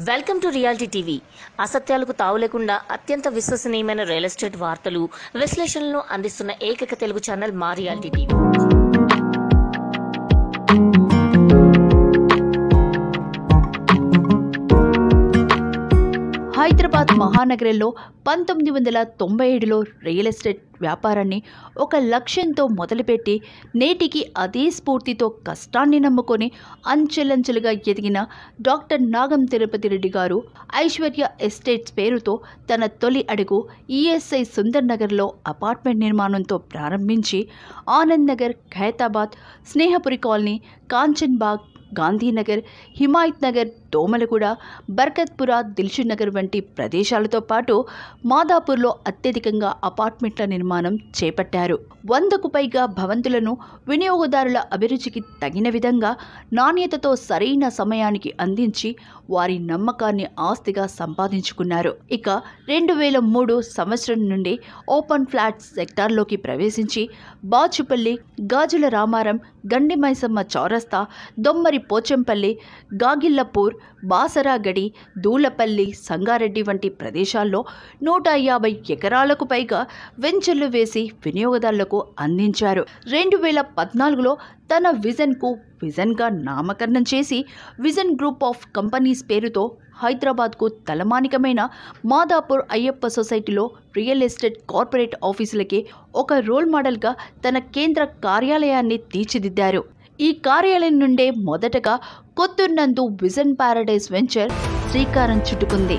Welcome to reality TV అసత్యాలకు తావు లేకుండా అత్యంత విశ్వసనీయమైన రియల్ ఎస్టేట్ వార్తలు విశ్లేషణలను అందిస్తున్న ఏకైక తెలుగు ఛానల్ మా రియాలిటీ టీవీ హైదరాబాద్ మహానగరంలో పంతొమ్మిది వందల తొంభై ఏడులో రియల్ ఎస్టేట్ వ్యాపారాన్ని ఒక లక్ష్యంతో మొదలుపెట్టి నేటికి అదే స్ఫూర్తితో కష్టాన్ని నమ్ముకొని అంచెలంచెలుగా ఎదిగిన డాక్టర్ నాగం తిరుపతి రెడ్డి గారు ఐశ్వర్య ఎస్టేట్స్ పేరుతో తన తొలి అడుగు ఈఎస్ఐ సుందర్ నగర్లో అపార్ట్మెంట్ నిర్మాణంతో ప్రారంభించి ఆనంద్ నగర్ ఖైతాబాద్ స్నేహపురి కాలనీ కాంచన్ బాగ్ గాంధీనగర్ హిమాయత్ నగర్ దోమలగూడ బర్కత్పుర దిల్షుక్ నగర్ వంటి ప్రదేశాలతో పాటు మాదాపూర్లో అత్యధికంగా అపార్ట్మెంట్ల నిర్మాణం చేపట్టారు వందకు పైగా భవంతులను వినియోగదారుల అభిరుచికి తగిన విధంగా నాణ్యతతో సరైన సమయానికి అందించి వారి నమ్మకాన్ని ఆస్తిగా సంపాదించుకున్నారు ఇక రెండు వేల మూడు సంవత్సరం నుండి ఓపెన్ ఫ్లాట్స్ సెక్టార్లోకి ప్రవేశించి బాచుపల్లి గాజుల రామారం గండి మైసమ్మ చౌరస్తా దొమ్మరి పోచంపల్లి గాగిల్లపూర్ బాసరాగడి దూలపల్లి సంగారెడ్డి వంటి ప్రదేశాల్లో నూట యాభై ఎకరాలకు పైగా వెంచర్లు వేసి వినియోగదారులకు అందించారు రెండు వేల పద్నాలుగులో తన విజన్కు విజన్గా నామకరణం చేసి విజన్ గ్రూప్ ఆఫ్ కంపెనీస్ పేరుతో హైదరాబాద్కు తలమానికమైన మాదాపూర్ అయ్యప్ప సొసైటీలో రియల్ ఎస్టేట్ కార్పొరేట్ ఆఫీసులకి ఒక రోల్ మోడల్గా తన కేంద్ర కార్యాలయాన్ని తీర్చిదిద్దారు ఈ కార్యాలయం నుండే మొదటగా కొత్తూరు నందు విజన్ ప్యారడైజ్ వెంచర్ శ్రీకారం చుట్టుకుంది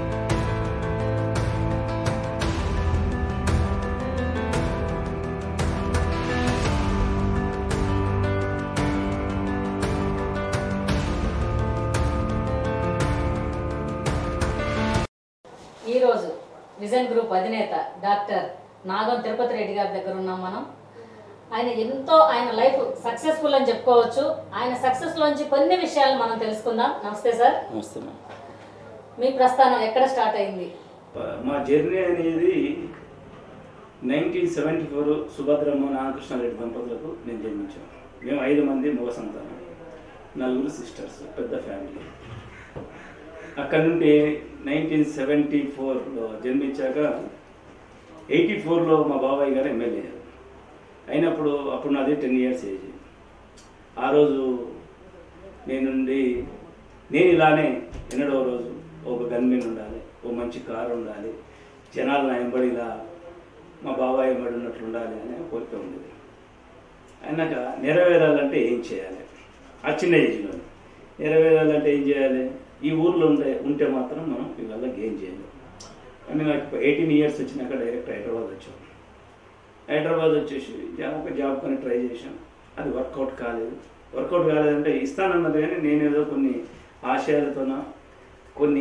ఈరోజు విజన్ గ్రూప్ అధినేత డాక్టర్ నాగం తిరుపతి రెడ్డి గారి దగ్గర ఉన్నాం మనం ఆయన ఎంతో ఆయన లైఫ్ సక్సెస్ఫుల్ అని చెప్పుకోవచ్చు ఆయన సక్సెస్ లోంచి కొన్ని విషయాలు మనం తెలుసుకుందాం నమస్తే సార్ నమస్తే మ్యామ్ మీ ప్రస్థానం ఎక్కడ స్టార్ట్ అయింది మా జర్నీ అనేది nineteen seventy four Subhadramma Naga Krishna Reddy దంపతులకు నేను జన్మించాను మేము ఐదు మంది మగ సంతానం నలుగురు సిస్టర్స్ పెద్ద ఫ్యామిలీ అక్కడ నుండి నైన్టీన్ సెవెంటీ ఫోర్లో జన్మించాక ఎయిటీ ఫోర్లో మా బాబాయ్ గారు ఎమ్మెల్యే అయ్యారు అయినప్పుడు అప్పుడు నాది టెన్ ఇయర్స్ ఏజ్ ఆ రోజు నేనుండి నేను ఇలానే ఎన్నడో రోజు ఒక గన్మెన్ ఉండాలి ఓ మంచి కారు ఉండాలి జనాలు నా వెంబడి ఇలా మా బాబాయ్ వెంబడి ఉన్నట్లు ఉండాలి అనే కోరిక ఉండేది అయినాక నెరవేరాలంటే ఏం చేయాలి ఆ చిన్న ఏజ్లో నెరవేరాలంటే ఏం చేయాలి ఈ ఊర్లో ఉంటే ఉంటే మాత్రం మనం ఇవాళ గేమ్ చేయాలి అని నాకు ఎయిటీన్ ఇయర్స్ వచ్చినాక డైరెక్ట్ హైదరాబాద్ వచ్చాం హైదరాబాద్ వచ్చేసి జాబ్ ఒక జాబ్ కొని ట్రై చేశాం అది వర్కౌట్ కాలేదు వర్కౌట్ కాలేదంటే ఇస్తానన్నది కానీ నేనేదో కొన్ని ఆశయాలతోన కొన్ని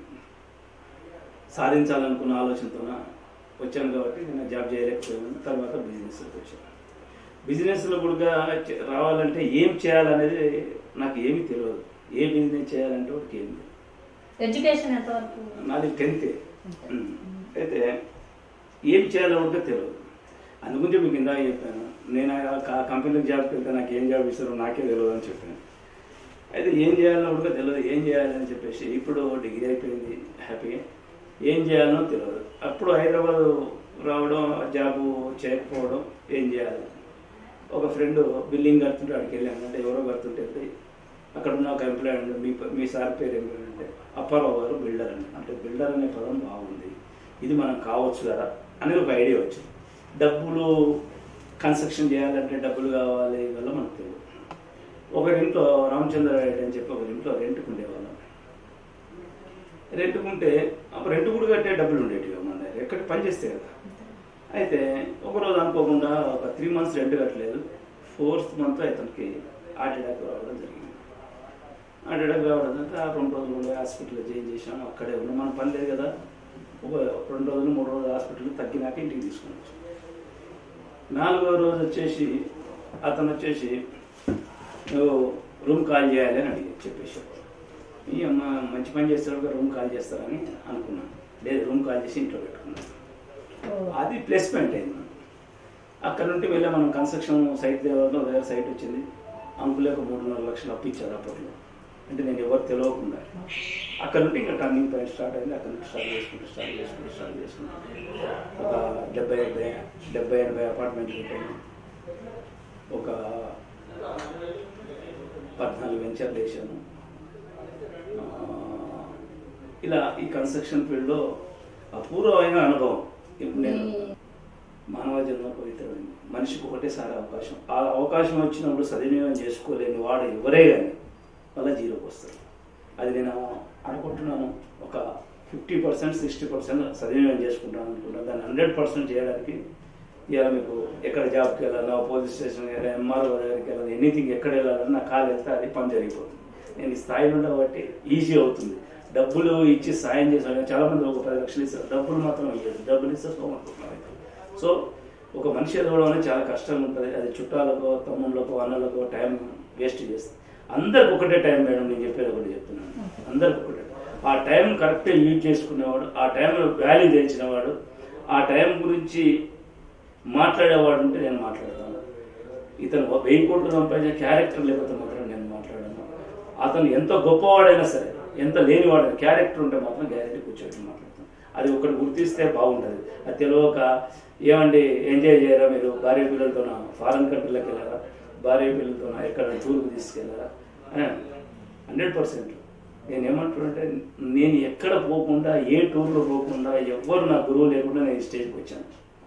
సాధించాలనుకున్న ఆలోచనతోన వచ్చాను కాబట్టి నేను జాబ్ చేయలేకపోయాను తర్వాత బిజినెస్లోకి వచ్చాను బిజినెస్లో కూడా చే- రావాలంటే ఏం చేయాలనేది నాకు ఏమీ తెలియదు ఏ బిజినెస్ చేయాలంటే ఒకటి ఏమి తెలియదు ఎడ్యుకేషన్ ఎంతవరకు నాది టెన్త్ అయితే ఏం చేయాలో కూడా తెలియదు అందుగురించి మీకు ఇందాక చెప్పాను నేను ఆ కంపెనీకి జాబ్కి వెళ్తే నాకు ఏం జాబ్ ఇస్తారో నాకే తెలియదు అని చెప్పాను అయితే ఏం చేయాలో కూడా తెలియదు ఏం చేయాలని చెప్పేసి ఇప్పుడు డిగ్రీ అయిపోయింది హ్యాపీగా ఏం చేయాలనో తెలియదు అప్పుడు హైదరాబాద్ రావడం జాబు చేయకపోవడం ఏం చేయాలి ఒక ఫ్రెండ్ బిల్డింగ్ కడుతుంటే అక్కడికి వెళ్ళాను అంటే ఎవరో కడుతుంటే వెళ్ళి అక్కడ ఉన్న ఒక ఎంప్లాయ్ ఉండే మీ మీ సార్ పేరు ఏం పేరు అంటే అప్పారావు గారు బిల్డర్ అని అంటే బిల్డర్ అనే పదం బాగుంది ఇది మనం కావచ్చు కదా అనేది ఒక ఐడియా వచ్చింది డబ్బులు కన్స్ట్రక్షన్ చేయాలంటే డబ్బులు కావాలి వల్ల మనకు తెలియదు ఒకరింట్లో రామచంద్ర రెడ్డి అని చెప్పి ఒకరింట్లో రెంట్కి ఉండేవాళ్ళం రెంట్కుంటే అప్పుడు రెంట్ కూడా కట్టే డబ్బులు ఉండేటివి మన దగ్గర ఎక్కడ పని చేస్తే కదా అయితే ఒకరోజు అనుకోకుండా ఒక త్రీ మంత్స్ రెంట్ కట్టలేదు ఫోర్త్ మంత్ అతనికి హార్ట్ అటాక్ రావడం జరిగింది హార్ట్ అటాక్ రావడం అంటే ఆ రెండు రోజులు కూడా హాస్పిటల్లో జాయిన్ చేశాము అక్కడే ఉన్నాం మన పని లేదు కదా ఒక రెండు రోజులు మూడు రోజులు హాస్పిటల్ తగ్గినాక ఇంటికి తీసుకుని వచ్చాం నాలుగో రోజు వచ్చేసి అతను వచ్చేసి నువ్వు రూమ్ కాల్ చేయాలి అని అడిగి చెప్పేసి ఈ అమ్మ మంచి పని చేస్తాడు రూమ్ కాల్ చేస్తారని అనుకున్నాను లేదు రూమ్ కాల్ చేసి ఇంట్లో పెట్టుకున్నాను అది ప్లస్ పాయింట్ అయింది మనకు. అక్కడ నుండి వెళ్ళి మనం కన్స్ట్రక్షన్ సైట్ దేవాలో వేరే సైట్ వచ్చింది అంకులే ఒక మూడున్నర లక్షలు అప్పు ఇచ్చారు అప్పట్లో అంటే నేను ఎవరు తెలియకుండా అక్కడ నుండి ఇంకా టర్నింగ్ పాయింట్ స్టార్ట్ అయింది అక్కడ నుండి స్టార్ట్ చేసుకుంటూ స్టార్ట్ చేసుకుంటూ స్టార్ట్ చేసుకుంటూ ఒక డెబ్బై డెబ్బై డెబ్బై ఎనభై అపార్ట్మెంట్లు పెట్టాను ఒక పద్నాలుగు వెంచర్లు వేసాను ఆ, ఇలా ఈ కన్స్ట్రక్షన్ ఫీల్డ్లో అపూర్వమైన అనుభవం ఇప్పుడు నేను మానవ జన్మ పవిత్రమైంది మనిషికి ఒకటేసారి అవకాశం ఆ అవకాశం వచ్చినప్పుడు సద్వినియోగం చేసుకోలేని వాడు ఎవరే కానీ మళ్ళీ జీరోకి వస్తారు అది నేను అనుకుంటున్నాను ఒక ఫిఫ్టీ పర్సెంట్ సిక్స్టీ పర్సెంట్ సద్వినియోగం చేసుకుంటాను అనుకుంటున్నాను దాన్ని హండ్రెడ్ పర్సెంట్ చేయడానికి ఇవాళ మీకు ఎక్కడ జాబ్కి వెళ్ళాలా పోలీస్ స్టేషన్ వెళ్ళాలి ఎంఆర్ఓ దగ్గరికి వెళ్ళాలి ఎనీథింగ్ ఎక్కడ వెళ్ళాలన్నా నా కాలు వెళ్తే అది పని జరిగిపోతుంది నేను ఈ స్థాయిలో ఉండబట్టి ఈజీ అవుతుంది డబ్బులు ఇచ్చి సాయం చేసాను చాలా మంది ఒక పది లక్షలు ఇస్తారు డబ్బులు మాత్రం ఇవ్వదు డబ్బులు ఇస్తే సోమనుకుంటున్నారు సో ఒక మనిషి ఎదగడం అనేది చాలా కష్టంగా ఉంటుంది అది చుట్టాలకో తమ్ముళ్ళకో అన్నలకో టైం వేస్ట్ చేస్తుంది అందరికి ఒకటే టైం మేడం నేను చెప్పేది ఒకటి చెప్తున్నాను అందరికి ఒకటే ఆ టైం కరెక్ట్గా యూజ్ చేసుకునేవాడు ఆ టైంలో వాల్యూ తెలిసినవాడు ఆ టైం గురించి మాట్లాడేవాడు ఉంటే నేను మాట్లాడతాను ఇతను ఒక వెయ్యి కోట్లు సంపాదించిన క్యారెక్టర్ లేకపోతే మాత్రం నేను మాట్లాడాను అతను ఎంత గొప్పవాడైనా సరే ఎంత లేనివాడైనా క్యారెక్టర్ ఉంటే మాత్రం గ్యారెంటీ కూర్చోబెట్టి మాట్లాడతాను అది ఒకటి గుర్తిస్తే బాగుంటుంది అది తెలియక ఏమండి ఎంజాయ్ చేయరా మీరు భార్య పిల్లలతో ఫారెన్ కంట్రీలకు వెళ్ళారా భార్య పిల్లలతో ఎక్కడ టూర్కి తీసుకెళ్ళారా అని హండ్రెడ్ పర్సెంట్ నేను ఏమంటున్నానంటే నేను ఎక్కడ పోకుండా ఏ టూర్లో పోకుండా ఎవ్వరు నా గురువు లేకుండా నేను ఈ స్టేజ్కి వచ్చాను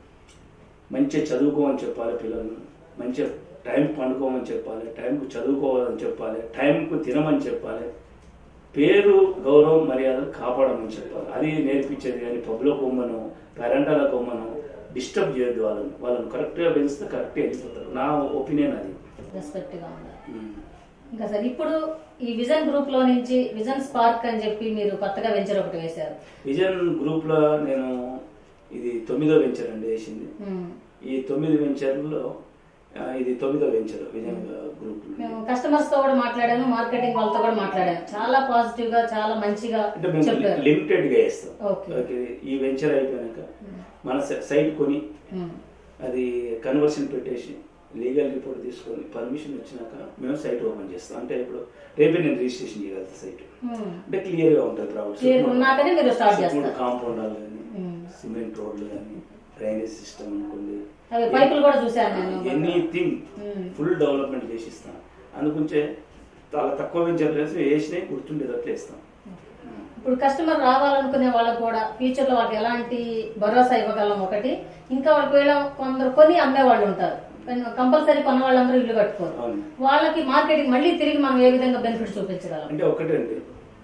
మంచిగా చదువుకోమని చెప్పాలి పిల్లలను మంచిగా టైం పండుకోమని చెప్పాలి టైంకు చదువుకోవాలని చెప్పాలి టైంకు తినమని చెప్పాలి పేరు గౌరవం మర్యాదలు కాపాడమని చెప్పాలి అది నేర్పించేది కానీ పబ్లో కొమ్మను పేరెంటాల కొమ్మను డిస్టర్బ్ చేయొద్దు వాళ్ళని వాళ్ళని కరెక్ట్గా పెంచితే కరెక్ట్గా వెళ్ళిపోతారు నా ఒపీనియన్ అది రెస్పెక్ట్గా ఉండాలి ఉమ్. ఇంకా సార్ ఇప్పుడు ఈ విజన్ గ్రూప్ లో నుంచి విజన్ స్పార్క్ అని చెప్పి మీరు కొత్తగా వెంచర్ ఒకటి వేశారు విజన్ గ్రూప్లో నేను ఇది తొమ్మిదో వెంచర్ అండి వేసింది ఉమ్. ఈ తొమ్మిది వెంచర్లో ఆ, ఇది తొమ్మిదో వెంచర్ విజన్ గ్రూప్ మేము కస్టమర్స్ తో కూడా మాట్లాడాను మార్కెటింగ్ వాళ్ళతో కూడా మాట్లాడాను చాలా పాజిటివ్ గా చాలా మంచిగా అంటే మేము చెప్పారు లిమిటెడ్ గా వేస్తాం ఓకే. ఓకే ఈ వెంచర్ అయిపోయాక మన సైట్ కొని ఉమ్. అది కన్వర్షన్ పెట్టేసి లీగల్ రిపోర్ట్ తీసుకొని పర్మిషన్ వచ్చినాక మేము సైట్ ఓపెన్ చేస్తాం అంటే ఇప్పుడు రేపే నేను రిజిస్ట్రేషన్ చేయగలుగుతా సైట్ ఉమ్. అంటే క్లియర్ గా ఉంటుంది ప్రాబ్లమ్ Clear గా ఉన్నాకనే మీరు start చేస్తారు. కాంపౌండ్ కానీ ఉమ్. సిమెంట్ రోడ్లు కానీ డ్రైనేజ్ సిస్టమ్ అనుకోండి అవి పైపులు కూడా చూశాను నేను ఎనీథింగ్ ఉమ్. ఫుల్ డెవలప్మెంట్ చేసి ఇస్తాం అందుకుంటే చాలా తక్కువ వెంచర్ ప్లేస్ వేసినాయి గుర్తుండేటట్లు వేస్తాం ఇప్పుడు కస్టమర్ రావాలనుకునే వాళ్ళకు కూడా ఫ్యూచర్ లో వాళ్ళకి ఎలాంటి భరోసా ఇవ్వగలం ఒకటి ఇంకా వాళ్ళకి వేళ కొందరు కొని అమ్మే వాళ్ళు ఉంటారు కంపల్సరీ కొన్న వాళ్ళందరూ ఇల్లు కట్టుకోరు అవును వాళ్ళకి మార్కెటింగ్ మళ్ళీ తిరిగి మనం ఏ విధంగా బెనిఫిట్ చూపించగలం అంటే ఒకటండి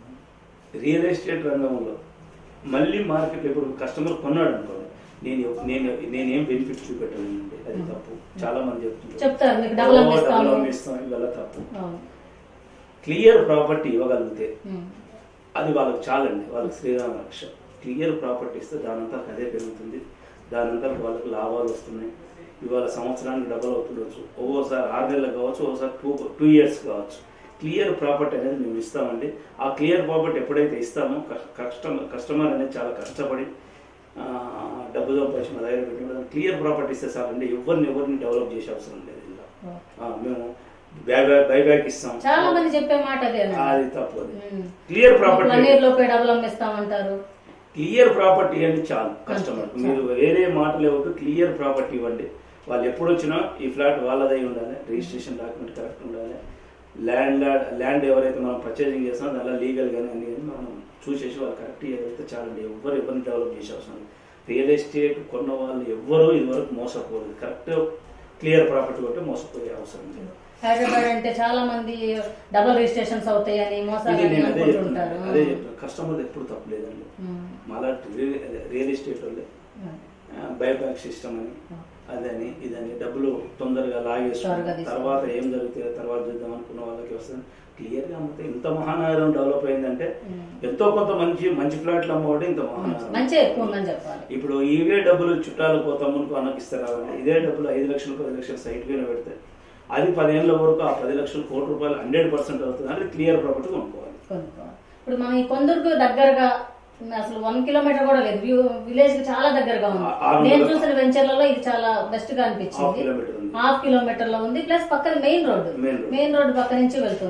రియల్ ఎస్టేట్ రంగంలో మళ్ళీ మార్కెట్ ఇప్పుడు కస్టమర్ కొన్నాడు అనుకోండి నేను నేను నేనేం బెనిఫిట్ చూపెట్టాలండి అది తప్పు చాలా మంది చెప్తుంటారు చెప్తారు మీకు డబుల్ "ఓ, అమ్మిస్తాము డబుల్ అమ్మిస్తాం ఇవల్ల తప్పు అవును. క్లియర్ ప్రాపర్టీ ఇవ్వగలిగితే ఉమ్. అది వాళ్ళకి చాలండి వాళ్ళకి శ్రీరామ రక్ష క్లియర్ ప్రాపర్టీ ఇస్తే దానంతా అదే పెరుగుతుంది దానంతా వాళ్ళకి లాభాలు వస్తున్నాయి ఇవాళ సంవత్సరానికి డబల్ అవుతుండొచ్చు ఒక్కోసారి ఆరు నెలలకు కావచ్చు ఒకసారి టూ టూ ఇయర్స్ కావచ్చు క్లియర్ ప్రాపర్టీ అనేది మేము ఇస్తామండి ఆ క్లియర్ ప్రాపర్టీ ఎప్పుడైతే ఇస్తామో కస్టమర్ కస్టమర్ అనేది చాలా కష్టపడి ఆ, డబ్బు సంపాదించి మా దగ్గర పెట్టి క్లియర్ ప్రాపర్టీ ఇస్తే సార్ అండి ఎవరిని ఎవరిని డెవలప్ చేసే అవసరం లేదు ఇలా ఆ, మేము బైబ్యాక్ బైబ్యాక్ ఇస్తాం చాలా మంది చెప్పే మాట అదే అది తప్పు అది క్లియర్ ప్రాపర్టీ వన్ ఇయర్ లోపే డబుల్ అమ్మిస్తామంటారు క్లియర్ ప్రాపర్టీ ఇవ్వండి చాలు కస్టమర్ మీరు వేరే మాటలు ఇవ్వద్దు క్లియర్ ప్రాపర్టీ ఇవ్వండి వాళ్ళు ఎప్పుడు వచ్చినా ఈ ఫ్లాట్ వాళ్ళదై ఉండాలి రిజిస్ట్రేషన్ డాక్యుమెంట్ కరెక్ట్ ఉండాలి ల్యాండ్ ల్యాండ్ ఎవరైతే మనం పర్చేసింగ్ చేస్తామో దానిలో లీగల్ కానీ అన్ని కానీ మనం చూసేసి వాళ్ళు కరెక్ట్ ఎవరైతే చాలండి ఎవరు ఎవరిని డెవలప్ చేసే అవసరం లేదు రియల్ ఎస్టేట్ కొన్న వాళ్ళు ఎవ్వరూ ఇదివరకు మోసపోలేదు కరెక్ట్ క్లియర్ ప్రాపర్టీ ఉంటే మోసపోయే అవసరం లేదు హైదరాబాద్ అంటే చాలా మంది డబుల్ రిజిస్ట్రేషన్స్ అవుతాయని ఇది మోసాలు నేను అదే చెప్తున్నాను అనుకుంటుంటారు అదే చెప్తాను కస్టమర్ ఎప్పుడు తప్పలేదండి ఉమ్. మాలాంటి రియల్ రియల్ ఎస్టేట్ వాళ్ళే ఉమ్. బైబ్యాక్ సిస్టమ్ అని అదని ఇదని డబ్బులు తొందరగా లాగేసుకుని త్వరగా తీసుకుని. తర్వాత ఏం జరుగుతుంది తర్వాత చూద్దాం అనుకున్న వాళ్ళకి వస్తుంది క్లియర్ గా అమ్మితే ఇంత మహానగరం డెవలప్ అయిందంటే ఎంతో కొంత మంచి మంచి ఫ్లాట్లు అమ్మవాడు ఇంత మహానగరం మంచి ఎక్కువ ఉందని చెప్పాలి ఇప్పుడు ఇవే డబ్బులు చుట్టాలకు తమ్ములకు అన్నకిస్తారు కాబట్టి ఇదే డబ్బులు ఐదు లక్షలు పది లక్షలు సైట్ పైన పెడితే అది పదేళ్ళ వరకు ఆ పది లక్షలు కోటి రూపాయలు హండ్రెడ్ పర్సెంట్ అవుతుంది అంటే క్లియర్ ప్రాపర్టీ కొనుక్కోవాలి కొనుక్కోవాలి ఇప్పుడు మనం ఈ కొందరికి దగ్గరగా అసలు వన్ కిలోమీటర్ కూడా లేదు విలేజ్ కి చాలా దగ్గరగా ఉంది ఆ- ఆరు నేను వందల- చూసిన వెంచర్లలో ఇది చాలా బెస్ట్ గా హాఫ్ అనిపించింది కిలోమీటర్ ఉంది హాఫ్ కిలోమీటర్ లో ఉంది ప్లస్ పక్కన main road Main road. Main road పక్క నుంచి వెళ్తుంది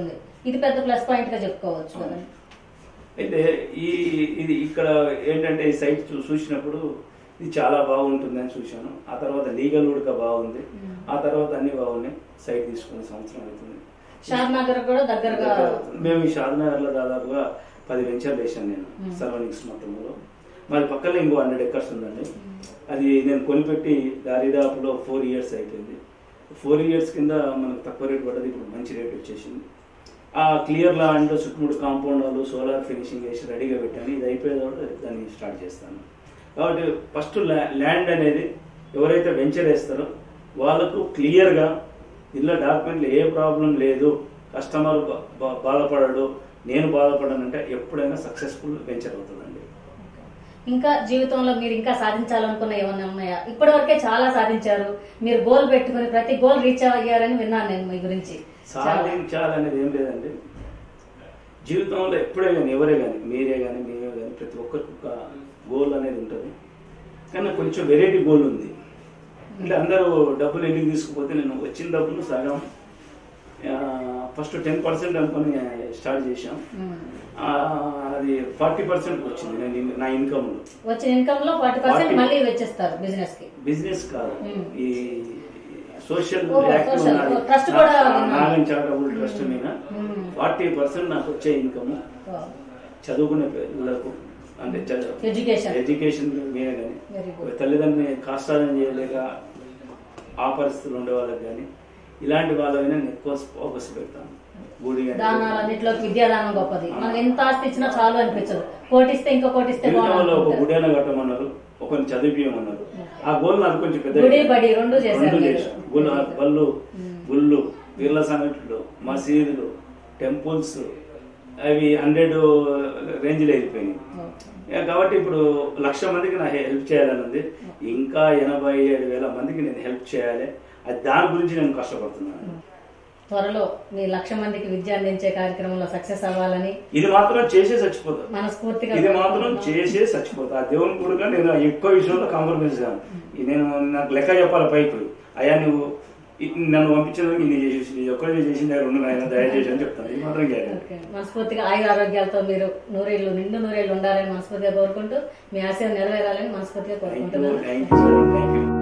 ఇది పెద్ద ప్లస్ పాయింట్ గా చెప్పుకోవచ్చు కదండి అయితే ఈ ఇది ఇక్కడ ఏంటంటే ఈ సైట్ చూ- చూసినప్పుడు ఇది చాలా బాగుంటుంది అని చూశాను ఆ తర్వాత లీగల్ కూడా బాగుంది ఆ తర్వాత అన్ని బాగున్నాయి సైట్ తీసుకునే సంవత్సరం అవుతుంది షాద్ నగర్ కూడా దగ్గరగా మేము ఈ షాద్నగర్ లో దాదాపుగా పది వెంచర్లు వేసాను నేను సరౌండింగ్స్ మొత్తంలో మరి పక్కన ఇంకో హండ్రెడ్ ఎకర్స్ ఉందండి అది నేను కొనిపెట్టి దాదాపులో ఫోర్ ఇయర్స్ అయిపోయింది ఫోర్ ఇయర్స్ కింద మనకు తక్కువ రేట్ పడ్డది ఇప్పుడు మంచి రేట్ వచ్చేసింది ఆ క్లియర్ ల్యాండ్ చుట్టుముడు కాంపౌండాలు సోలార్ ఫినిషింగ్ వేసి రెడీగా పెట్టాను ఇది అయిపోయిన తర్వాత దాన్ని స్టార్ట్ చేస్తాను కాబట్టి ఫస్ట్ ల్యాండ్ అనేది ఎవరైతే వెంచర్ వేస్తారో వాళ్ళకు క్లియర్గా ఇందులో డాక్యుమెంట్లు ఏ ప్రాబ్లం లేదు కస్టమర్ బా- బా- బాధపడడు నేను బాధపడనంటే ఎప్పుడైనా సక్సెస్ఫుల్ వెంచర్ అవుతుందండి ఇంకా జీవితంలో మీరు ఇంకా సాధించాలనుకున్న ఏమన్నా ఉన్నాయా ఇప్పటి వరకే చాలా సాధించారు మీరు గోల్ పెట్టుకుని ప్రతి గోల్ రీచ్ అయ్యారని విన్నాను నేను మీ గురించి చాలా. సాధించాలనేది ఏం లేదండి జీవితంలో ఎప్పుడే కానీ ఎవరే కానీ మీరే కానీ మేమే కానీ ప్రతి ఒక్కరికి ఒక గోల్ అనేది ఉంటుంది కానీ కొంచెం వెరైటీ గోల్ ఉంది అంటే అందరూ డబ్బులు ఎందుకు తీసుకుపోతే నేను వచ్చిన డబ్బులు సగం ఫస్ట్ టెన్ పర్సెంట్ అనుకొని స్టార్ట్ చేశాం ఉమ్. ఆ, అది ఫార్టీ పర్సెంట్ వచ్చింది నేను ఇన్- నా ఇన్కమ్లో వచ్చిన ఇన్కమ్ లో ఫార్టీ పర్సెంట్ 40 మళ్ళీ వెచ్చిస్తారు బిజినెస్ కి బిజినెస్ కాదు మ్మ్. ఈ సోషల్ ఓ, యాక్టివ్ social. ఉన్నది. ఓ, trust కూడా నా- విన్నాను. నాగన్ చారిటబుల్ ట్రస్ట్ మీద మ్మ్. ఫార్టీ పర్సెంట్ నాకు వచ్చే ఇన్కమ్ చదువుకునే పిల్లలకు అంటే ఎడ్యుకేషన్ ఎడ్యుకేషన్ మీద కానీ వెరీ గుడ్ తల్లిదండ్రులని కాష్టాలను చేయలేక ఆ పరిస్థితులు ఉండే వాళ్ళకి కానీ ఇలాంటి వాళ్ళైనా నేను ఎక్కువ ఫోకస్ పెడతాను గుడి కానీ దానాలన్నింటిలోకి విద్యాదానం గొప్పది మనం ఎంత ఆస్తి ఇచ్చినా చాలు అనిపించదు కోటిస్తే ఇంకో కోటిస్తే జీవితంలో ఒక బాగుంటుంది గుడి అయినా కట్టమన్నారు ఒకరిని చదివించమన్నారు ఆ గోల్ నాకు కొంచెం పెద్ద గుడి బడి రెండు చేశారు రెండు మీరు. చేశాం. గుళ్ళు బళ్ళు గుళ్ళు పీర్ల సంఘటనలు మసీదులు టెంపుల్స్ అవి హండ్రెడ్ రేంజ్లో వెళ్ళిపోయినాయి ఇక కాబట్టి ఇప్పుడు లక్ష మందికి నాకు హెల్ప్ చేయాలని ఉంది ఇంకా ఎనభై ఏడు వేల మందికి నేను హెల్ప్ చేయాలి అది దాని గురించి నేను కష్టపడుతున్నాను త్వరలో మీ లక్ష మందికి విద్య అందించే కార్యక్రమంలో సక్సెస్ అవ్వాలని ఇది మాత్రం చేసే చచ్చిపోతా మనస్ఫూర్తిగా ఇది మాత్రం చేసే చచ్చిపోతా ఆ దేవుని కూడా నేను ఎక్కువ విషయంలో కాంప్రమైజ్ కాను ఇది నేను నాకు లెక్క చెప్పాలి పైపు అయ్యా నువ్వు ఇ- నన్ను పంపించడానికి ఇన్ని చేసేసి ఇది ఒక్కడే చేసింది రెండు నాయన దయచేసి అని చెప్తాను ఇది మాత్రం గ్యారెంటీ ఓకే. మనస్ఫూర్తిగా ఆయుర ఆరోగ్యాలతో మీరు నూరేళ్ళు నిండు నూరేళ్ళు ఉండాలని మనస్ఫూర్తిగా కోరుకుంటూ మీ ఆశయం నెరవేరాలని మనస్ఫూర్తిగా థ్యాంక్ యూ కోరుకుంటున్నాను థ్యాంక్ యూ థ్యాంక్ యూ